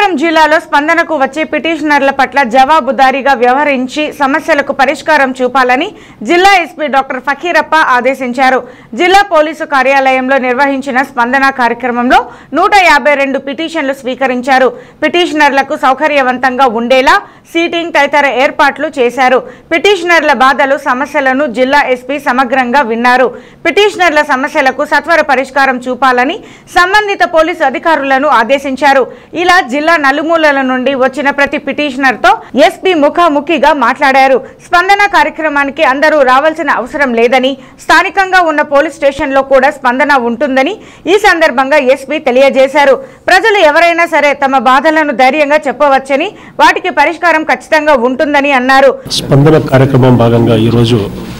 అనంతపురం జిల్లాలో స్పందనకు వచ్చే పిటిషనర్ల పట్ల జవాబుదారీగా వ్యవహరించి సమస్యలకు పరిష్కారం చూపాలని జిల్లా ఎస్పీ డాక్టర్ ఫకీరప్ప ఆదేశించారు జిల్లా పోలీసు కార్యాలయంలో నిర్వహించిన స్పందన కార్యక్రమంలో నూట యాభై రెండు పిటిషన్లు స్వీకరించారు పిటిషనర్లకు సౌకర్యవంతంగా ఉండేలా సీటింగ్ తదితర ఏర్పాట్లు చేశారు పిటిషనర్ల బాధలు సమస్యలను జిల్లా ఎస్పీ సమగ్రంగా విన్నారు పిటిషనర్ల సమస్యలకు సత్వర పరిష్కారం చూపాలని సంబంధిత పోలీసు అధికారులను ఆదేశించారు ఇలా జిల్లా నలుమూలల నుండి వచ్చిన ప్రతి పిటిషనర్తో ఎస్పీ ముఖాముఖిగా మాట్లాడారు స్పందన కార్యక్రమానికి అందరూ రావాల్సిన అవసరం లేదని స్థానికంగా ఉన్న పోలీస్ స్టేషన్లో కూడా స్పందన ఉంటుందని ఈ సందర్భంగా ఎస్పీ తెలియజేశారు ప్రజలు ఎవరైనా సరే తమ బాధలను ధైర్యంగా చెప్పవచ్చని వాటికి పరిష్కారం ఖచ్చితంగా ఉంటుందని అన్నారు స్పందన కార్యక్రమం భాగంగా ఈరోజు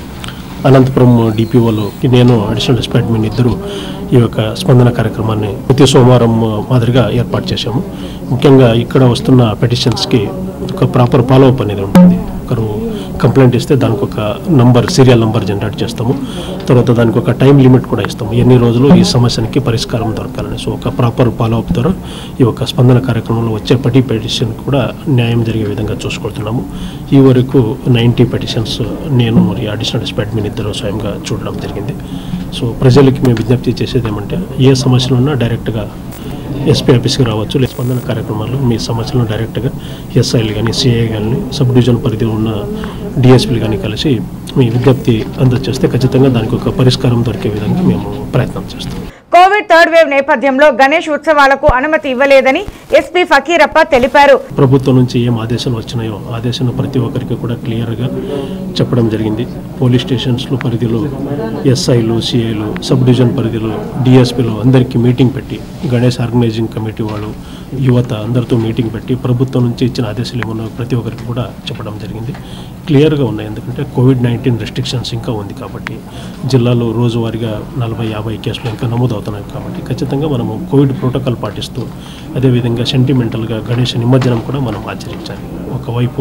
అనంతపురం డిపిఓలు నేను అడిషనల్ డిపార్ట్మెంట్ ఇద్దరు ఈ యొక్క స్పందన కార్యక్రమాన్ని ప్రతి సోమవారం మాదిరిగా ఏర్పాటు చేశాము ముఖ్యంగా ఇక్కడ వస్తున్న పెటిషన్స్కి ఒక ప్రాపర్ ఫాలో అప్ అనేది ఉంటుంది ఒకరు కంప్లైంట్ ఇస్తే దానికి ఒక నంబర్ సీరియల్ నంబర్ జనరేట్ చేస్తాము తర్వాత దానికి ఒక టైం లిమిట్ కూడా ఇస్తాము ఎన్ని రోజులు ఈ సమస్యనికి పరిష్కారం దొరకాలని సో ఒక ప్రాపర్ ఫాలో అప్ ద్వారా ఈ యొక్క స్పందన కార్యక్రమంలో వచ్చే ప్రతి పెటిషన్ కూడా న్యాయం జరిగే విధంగా చూసుకుంటున్నాము ఈ వరకు నైంటీ పెటిషన్స్ నేను మరి అడిషనల్ డిపార్ట్మెంట్ ఇద్దరు స్వయంగా చూడడం జరిగింది సో ప్రజలకి మేము విజ్ఞప్తి చేసేది ఏమంటే ఏ సమస్యలు ఉన్నా డైరెక్ట్గా ఎస్పీ ఆఫీస్కి రావచ్చు లేదా స్పందన కార్యక్రమాల్లో మీ సమస్యలను డైరెక్ట్గా ఎస్ఐలు కానీ సిఐ కానీ సబ్ డివిజన్ పరిధిలో ఉన్న డిఎస్పీలు కానీ కలిసి మీ విజ్ఞప్తి అందజేస్తే ఖచ్చితంగా దానికి ఒక పరిష్కారం దొరికే విధంగా మేము ప్రయత్నం చేస్తాం కోవిడ్ థర్డ్ వేవ్ నేపథ్యంలో గణేష్ ఉత్సవాలకు అనుమతి ఇవ్వలేదని ఎస్పీ ఫకీరప్ప తెలిపారు ప్రభుత్వం నుంచి ఏం ఆదేశాలు వచ్చినాయో ఆదేశాలు ప్రతి ఒక్కరికి కూడా క్లియర్గా చెప్పడం జరిగింది పోలీస్ స్టేషన్స్లో పరిధిలో ఎస్ఐలు సిఐలు సబ్ డివిజన్ పరిధిలో డిఎస్పీలు అందరికీ మీటింగ్ పెట్టి గణేష్ ఆర్గనైజింగ్ కమిటీ వాళ్ళు యువత అందరితో మీటింగ్ పెట్టి ప్రభుత్వం నుంచి ఇచ్చిన ఆదేశాలు ఏమన్నా ప్రతి ఒక్కరికి కూడా చెప్పడం జరిగింది క్లియర్గా ఉన్నాయి ఎందుకంటే కోవిడ్ నైన్టీన్ రెస్ట్రిక్షన్స్ ఇంకా ఉంది కాబట్టి జిల్లాలో రోజువారీగా నలభై యాభై కేసులు ఇంకా నమోదవుతున్నాయి కాబట్టి ఖచ్చితంగా మనము కోవిడ్ ప్రోటోకాల్ పాటిస్తూ అదేవిధంగా సెంటిమెంటల్గా గణేష్ నిమజ్జనం కూడా మనం ఆచరించాలి ఒకవైపు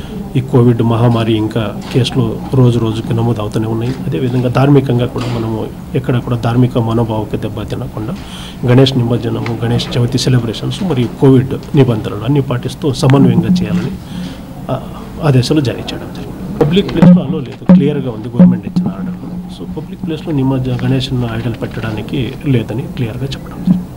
ఈ కోవిడ్ మహమ్మారి ఇంకా కేసులు రోజు రోజుకి నమోదు అవుతూనే ఉన్నాయి అదేవిధంగా ధార్మికంగా కూడా మనము ఎక్కడ కూడా ధార్మిక మనోభావక దెబ్బ తినకుండా గణేష్ నిమజ్జనము గణేష్ చవితి సెలబ్రేషన్స్ మరియు కోవిడ్ నిబంధనలు అన్ని పాటిస్తూ సమన్వయంగా చేయాలని ఆ, ఆదేశాలు జారీ చేయడం జరిగింది పబ్లిక్ ప్లేస్లో అలో లేదు క్లియర్గా ఉంది గవర్నమెంట్ ఇచ్చిన ఆర్డర్ సో పబ్లిక్ ప్లేస్లో నిమజ్జ గణేష్ ఐడల్ పెట్టడానికి లేదని క్లియర్గా చెప్పడం జరిగింది